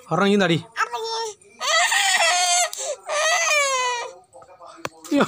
ഒരെണ്ണം ഈ നടി അയ്യോ.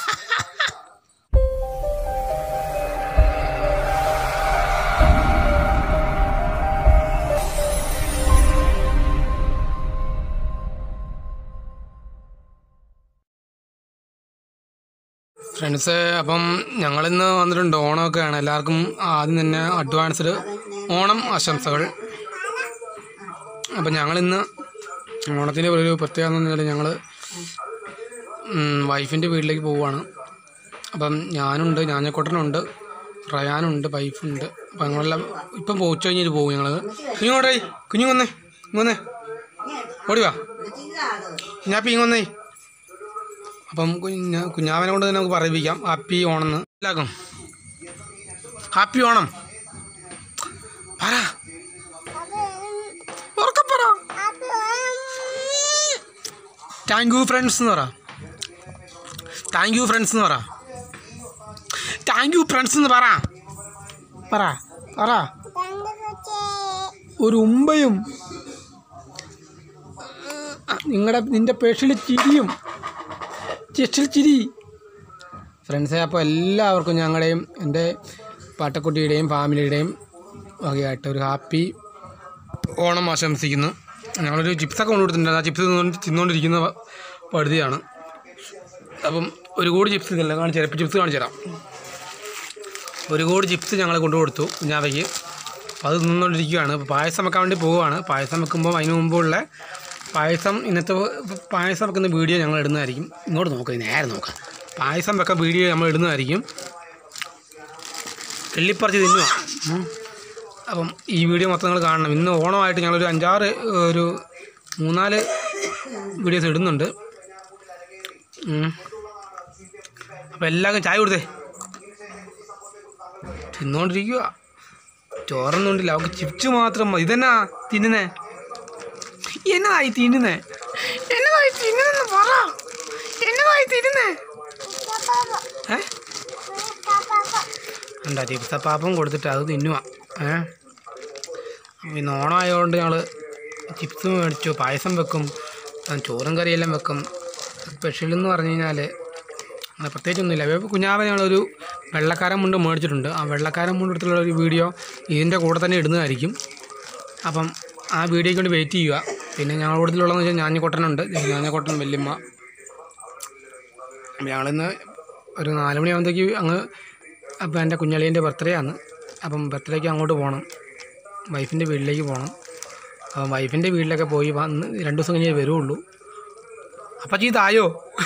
ഫ്രണ്ട്സ് അപ്പം ഞങ്ങളിന്ന് വന്നിട്ടുണ്ട് ഓണമൊക്കെയാണ് എല്ലാവർക്കും ആദ്യം തന്നെ അഡ്വാൻസ്ഡ് ഓണം ആശംസകൾ അപ്പം ഞങ്ങളിന്ന് ഓണത്തിൻ്റെ ഒരു പ്രത്യേകത എന്ന് പറഞ്ഞാൽ ഞങ്ങൾ വൈഫിൻ്റെ വീട്ടിലേക്ക് പോവുകയാണ് അപ്പം ഞാനുണ്ട് ഞാഞ്ഞക്കോട്ടനുണ്ട് റയാനുണ്ട് വൈഫുണ്ട് അപ്പം ഞങ്ങളെല്ലാം ഇപ്പം പോച്ചു കഴിഞ്ഞിട്ട് പോകും ഞങ്ങൾ കുഞ്ഞുങ്ങോട്ടേ കുഞ്ഞു വന്നേ ഇങ്ങ് വന്നേ ഓടി വാ കുഞ്ഞാപ്പി ഇങ്ങ് വന്നേ അപ്പം കുഞ്ഞ കുഞ്ഞാവനെ കൊണ്ട് തന്നെ നമുക്ക് പറയിപ്പിക്കാം ഹാപ്പി ഓണം എന്ന് എല്ലാവർക്കും ഹാപ്പി ഓണം പറ ഉറക്കെ പറ താങ്ക് യു ഫ്രണ്ട്സ് എന്ന് പറ താങ്ക് യു ഫ്രണ്ട്സ് എന്ന് പറ താങ്ക് യു ഫ്രണ്ട്സ് എന്ന് പറ പറ പറ ഒരു ഉമ്പയും നിങ്ങളുടെ നിന്റെ പേഷിൽ ചിരിയും ചെസ്റ്റിൽ ചിരി ഫ്രണ്ട്സെ അപ്പോൾ എല്ലാവർക്കും ഞങ്ങളുടെയും എൻ്റെ പാട്ടക്കുട്ടിയുടെയും ഫാമിലിയുടെയും വകയായിട്ട് ഒരു ഹാപ്പി ഓണം ആശംസിക്കുന്നു ഞങ്ങളൊരു ചിപ്സൊക്കെ കൊണ്ടുകൊടുത്തിട്ടുണ്ട് ആ ചിപ്സ് തിന്നുകൊണ്ട് തിന്നുകൊണ്ടിരിക്കുന്ന പ- പടുതിയാണ് അപ്പം ഒരു കൂടി ചിപ്സ് ഇതല്ല കാണിച്ചു തരാം ഇപ്പം ചിപ്സ് കാണിച്ചു തരാം ഒരു കൂടി ചിപ്സ് ഞങ്ങൾ കൊണ്ടുകൊടുത്തു കുഞ്ഞാവയ്ക്ക് അപ്പോൾ അത് തിന്നുകൊണ്ടിരിക്കുകയാണ് അപ്പോൾ പായസം വെക്കാൻ വേണ്ടി പോവുകയാണ് പായസം വെക്കുമ്പോൾ അതിന് മുമ്പുള്ള പായസം ഇന്നത്തെ പായസം വെക്കുന്ന വീഡിയോ ഞങ്ങൾ ഇടുന്നതായിരിക്കും ഇങ്ങോട്ട് നോക്കുക നേരെ നോക്കുക പായസം വെക്കാൻ വീഡിയോ നമ്മൾ ഇടുന്നതായിരിക്കും വെള്ളിപ്പറിച്ച് തിന്നുക ഉം. അപ്പം ഈ വീഡിയോ മൊത്തം നിങ്ങൾ കാണണം ഇന്ന് ഓണമായിട്ട് ഞങ്ങളൊരു അഞ്ചാറ് ഒരു മൂന്നാല് വീഡിയോസ് ഇടുന്നുണ്ട് ഉം. അപ്പം എല്ലാവർക്കും ചായ കൊടുത്തേ തിന്നുകൊണ്ടിരിക്കുക ചോറൊന്നുമില്ല അവൾക്ക് ചിപ്സ് മാത്രം മതി ഇതെന്നാ തിന്നുന്നേ എന്നതായി തിന്നുന്നേ എന്നതായി തിന്നുന്നെന്ന് പറ എന്നതായി തിന്നുന്നേ ഏ എന്താ ചിപ്സ പാപ്പം കൊടുത്തിട്ട് അത് തിന്നുക ഏ പിന്നെ ഓണമായതുകൊണ്ട് ഞങ്ങൾ ചിപ്സ് മേടിച്ചു പായസം വെക്കും ആ, ചോറും കറിയെല്ലാം വെക്കും സ്പെഷ്യൽ എന്ന് പറഞ്ഞു കഴിഞ്ഞാൽ അങ്ങനെ പ്രത്യേകിച്ചൊന്നുമില്ല ഇപ്പോൾ കുഞ്ഞാവ ഞങ്ങളൊരു വെള്ളക്കാരൻ മുണ്ട് മേടിച്ചിട്ടുണ്ട് ആ വെള്ളക്കാരൻ മുണ്ട് എടുത്തുള്ള ഒരു വീഡിയോ ഇതിൻ്റെ കൂടെ തന്നെ ഇടുന്നതായിരിക്കും അപ്പം ആ വീഡിയോയ്ക്ക് വേണ്ടി വെയിറ്റ് ചെയ്യുക പിന്നെ ഞങ്ങളുടെ കൂട്ടത്തിലുള്ളതെന്ന് വെച്ചാൽ ഞാഞ്ഞക്കൊട്ടനുണ്ട് ഞാഞ്ഞക്കൊട്ടൻ വല്യമ്മ അപ്പം ഞങ്ങളിന്ന് ഒരു നാല് മണിയാകുമ്പോഴത്തേക്ക് അങ്ങ് അപ്പം എൻ്റെ കുഞ്ഞളീൻ്റെ ബർത്ത്ഡേ ആണ് അപ്പം ബർത്ത്ഡേക്ക് അങ്ങോട്ട് പോകണം വൈഫിൻ്റെ വീട്ടിലേക്ക് പോകണം അപ്പം വൈഫിൻ്റെ വീട്ടിലൊക്കെ പോയി വന്ന് രണ്ട് ദിവസം കഴിഞ്ഞേ വരുള്ളൂ അപ്പം ചീ തായോ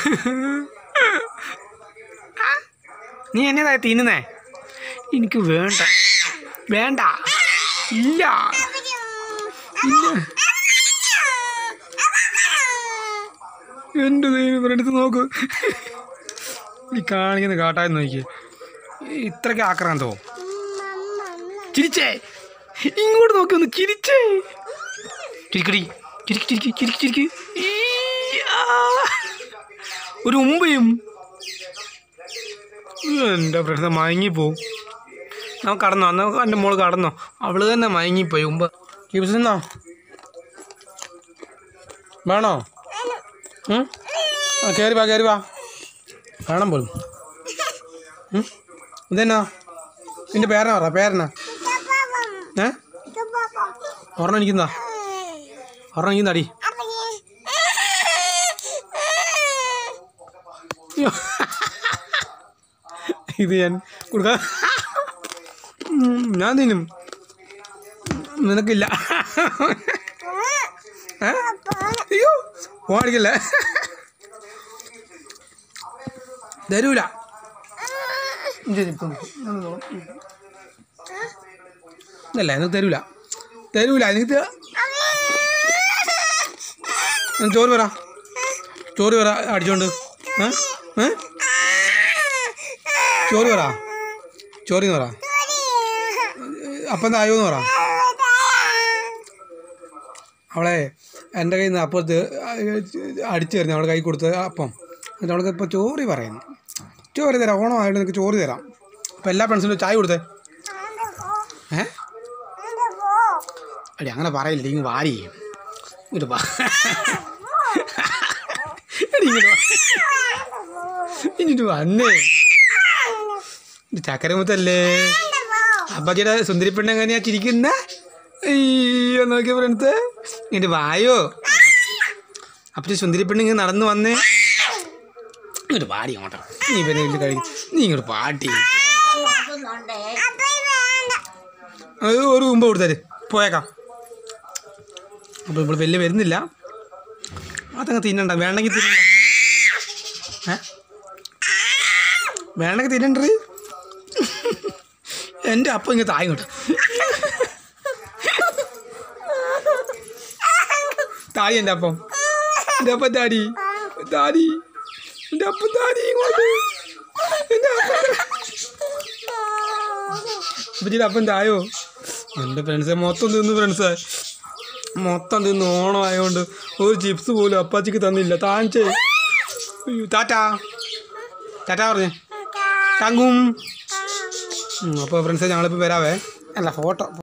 നീ എന്നതാ തിന്നുന്നേ എനിക്ക് വേണ്ട വേണ്ട ഇല്ല ഇല്ല എൻ്റെ ദൈവം എടുത്ത് നോക്ക് ഈ കാണിക്കുന്ന കാട്ടായി നോക്കി ഇത്രയ്ക്ക് ആക്രാന്തോ ചിരിച്ചേ ഇങ്ങോട്ട് നോക്കി ഒന്ന് ചിരിച്ചേ ചിരിക്കടി ചിരിക്ക് ചിരിക്ക് ചിരിക്ക് ചിരിക്ക് ഈ, ആ. ഒരു ഉമ്പയും എൻ്റെ ഫ്രണ്ട്സ് മയങ്ങിപ്പോവും നമുക്ക് കടന്നോ അന്ന് എൻ്റെ മോള് കടന്നോ അവള് തന്നെ മയങ്ങിപ്പോയി ഉമ്പ ചിപ്സ് തിന്നോ വേണോ ഉം? ആ കയറി വാ കയറി വാ വേണം പോലും ഉം? ഇതെന്നാ നിന്റെ പേരനാ പറ പേരനാ ഏ ഒരെണ്ണം എനിക്കെന്താ ഒരെണ്ണം എനിക്കെന്താടി അയ്യോ. ഇത് ഞാൻ കൊടുക്കാം ഉം, ഞാൻ തിന്നും നിനക്കില്ല ഏ അയ്യോ ഫോൺ അടിക്കല്ലേ തരൂല ഇല്ല എനിക്ക് തരൂല തരൂല എനിക്ക് ത- എനിക്ക് ചോറ് പറ ചോറ് പറ അടിച്ചോണ്ട് ഏ ഏ ചോറ് പറ ചോറിന്ന് പറ അപ്പം എന്താ ആയോ എന്ന് പറ അവളെ എൻ്റെ കയ്യിൽ നിന്ന് അപ്പുറത്ത് അടിച്ചു തരുന്നു അവളുടെ കൈ കൊടുത്ത് അപ്പം എന്നിട്ട് അവൾക്ക് ഇപ്പോൾ ചോറി പറയുന്നു ചോറ് തരാം ഓണമായിട്ട് നിനക്ക് ചോറ് തരാം അപ്പം എല്ലാ ഫ്രണ്ട്സിനും ചായ കൊടുത്തേ ഏ അടി അങ്ങനെ പറയില്ല ഇങ്ങ് വാരി ഇങ്ങോട്ട് വാ എടി ഇങ്ങോട്ട് വാ ഇങ്ങോട്ട് വന്നേ ഇത് ചക്കരമുത്തല്ലേ അപ്പച്ചിയുടെ സുന്ദരി പെണ്ണ് എങ്ങനെയാ ചിരിക്കുന്ന അയ്യോ നോക്കിയ ഫ്രണ്ട്സ് ഇങ്ങോട്ട് വായോ അപ്പച്ചി സുന്ദരി പെണ്ണ് ഇങ്ങനെ നടന്നു വന്നേ ഇങ്ങോട്ട് പാടി അങ്ങോട്ടോ നീ പിന്നെ ഇത് കഴിക്കും നീ ഇങ്ങോട്ട് പാട്ടി നോക്കുന്നുണ്ടേ അത് ഒരു മുമ്പ് കൊടുത്തര് പോയേക്കാം അപ്പോൾ ഇപ്പോൾ വലിയ വരുന്നില്ല അതങ്ങ് തിന്നണ്ട വേണമെങ്കിൽ തിന്നണ്ട ഏ വേണമെങ്കിൽ തിന്നണ്ടത് എൻ്റെ അപ്പം ഇങ്ങനെ തായി ഇങ്ങോട്ട് താടി എൻ്റെ അപ്പം എൻ്റെ അപ്പം താടി താടി എൻ്റെ അപ്പം താടി ഇങ്ങോട്ട് എൻ്റെ അപ്പം അപ്പച്ചിയുടെ അപ്പം തായോ എൻ്റെ ഫ്രണ്ട്സെ മൊത്തം തിന്നു ഫ്രണ്ട്സെ മൊത്തം തിന്ന് ഓണമായതുകൊണ്ട് ഒരു ചിപ്സ് പോലും അപ്പാച്ചിക്ക് തന്നില്ല താഞ്ചേ അയ്യോ ടാറ്റാ ടാറ്റാ പറഞ്ഞേ തങ്കും അപ്പോൾ ഫ്രണ്ട്സെ ഞങ്ങളിപ്പോൾ വരാവേ അല്ല ഫോട്ടോ